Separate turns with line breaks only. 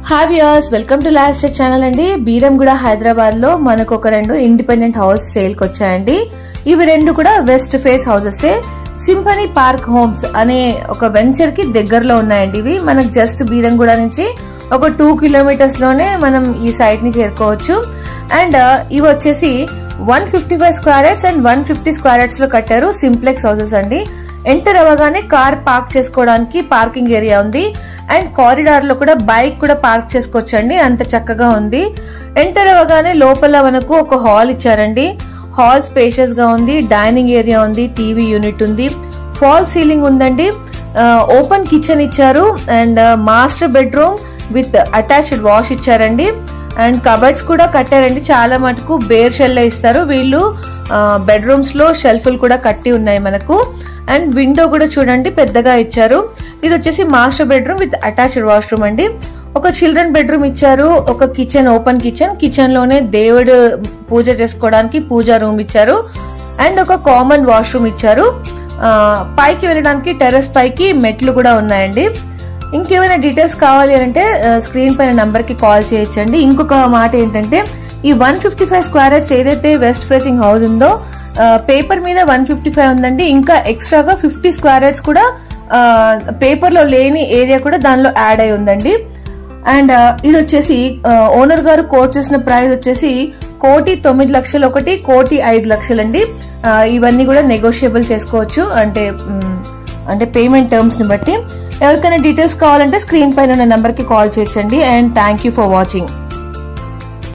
hi viewers welcome to last channel అండి బీరంగూడ హైదరాబాద్ లో మనకు ఒక రెండు ఇండిపెండెంట్ హౌస్ సేల్ కి వచ్చాయండి ఇవి రెండు కూడా west face houses symphony park homes అనే ఒక వెంచర్ కి దగ్గరలో ఉన్నాయండి ఇవి మనకు జస్ట్ బీరంగూడ నుంచి ఒక టూ కిలోమీటర్స్ లోనే మనం ఈ సైట్ ని చేరుకోవచ్చు అండ్ ఇవి వచ్చేసి one fifty five square yards and one fifty square yards లో కట్టారు సింప్లెక్స్ హౌసెస్ అండి ఎంటర్ అవ్వగానే కార్ పార్క్ చేసుకోవడానికి పార్కింగ్ ఏరియా ఉంది అండ్ కారిడార్ లో కూడా బైక్ కూడా పార్క్ చేసుకోవచ్చండి అంత చక్కగా ఉంది ఎంటర్ అవ్వగానే లోపల మనకు ఒక హాల్ ఇచ్చారండి హాల్ స్పేషియస్ గా ఉంది డైనింగ్ ఏరియా ఉంది టీవీ యూనిట్ ఉంది ఫాల్ సీలింగ్ ఉందండి ఓపెన్ కిచెన్ ఇచ్చారు and master bedroom with attached wash ఇచ్చారండి అండ్ కబర్డ్స్ కూడా కట్టారండి చాలా మటుకు బేర్ షెల్ ఇస్తారు వీళ్ళు బెడ్రూమ్స్ లో షెల్ఫ్లు కూడా కట్టి ఉన్నాయి మనకు అండ్ విండో కూడా చూడండి పెద్దగా ఇచ్చారు ఇది వచ్చేసి master bedroom with attached washroom అండి ఒక చిల్డ్రన్ బెడ్రూమ్ ఇచ్చారు ఒక కిచెన్ ఓపెన్ కిచెన్ కిచెన్ లోనే దేవుడు పూజ చేసుకోవడానికి పూజా రూమ్ ఇచ్చారు అండ్ ఒక కామన్ వాష్రూమ్ ఇచ్చారు ఆ, పైకి వెళ్ళడానికి టెర్రస్ పైకి మెట్లు కూడా ఉన్నాయండి ఇంకేమైనా డీటెయిల్స్ కావాలి అంటే స్క్రీన్ పైన నంబర్ కి కాల్ చేయొచ్చండి ఇంకొక మాట ఏంటంటే ఈ one fifty five square yards ఏదైతే వెస్ట్ ఫేసింగ్ హౌస్ ఉందో పేపర్ మీద వన్ ఫిఫ్టీ ఫైవ్ ఉందండి ఇంకా ఎక్స్ట్రాగా ఫిఫ్టీ స్క్వేర్ యార్డ్స్ కూడా పేపర్ లో లేని ఏరియా కూడా దానిలో యాడ్ అయి ఉందండి అండ్ ఇది వచ్చేసి ఓనర్ గారు కోట్ చేసిన ప్రైస్ వచ్చేసి కోటి తొమ్మిది లక్షలు ఒకటి కోటి ఐదు లక్షలండి ఆ, ఇవన్నీ కూడా నెగోషియబుల్ చేసుకోవచ్చు అంటే మ్, అంటే పేమెంట్ టర్మ్స్ ని బట్టి ఎవరికైనా డీటెయిల్స్ కావాలంటే స్క్రీన్ పైన ఉన్న నెంబర్ కి కాల్ చేయొచ్చండి and thank you for watching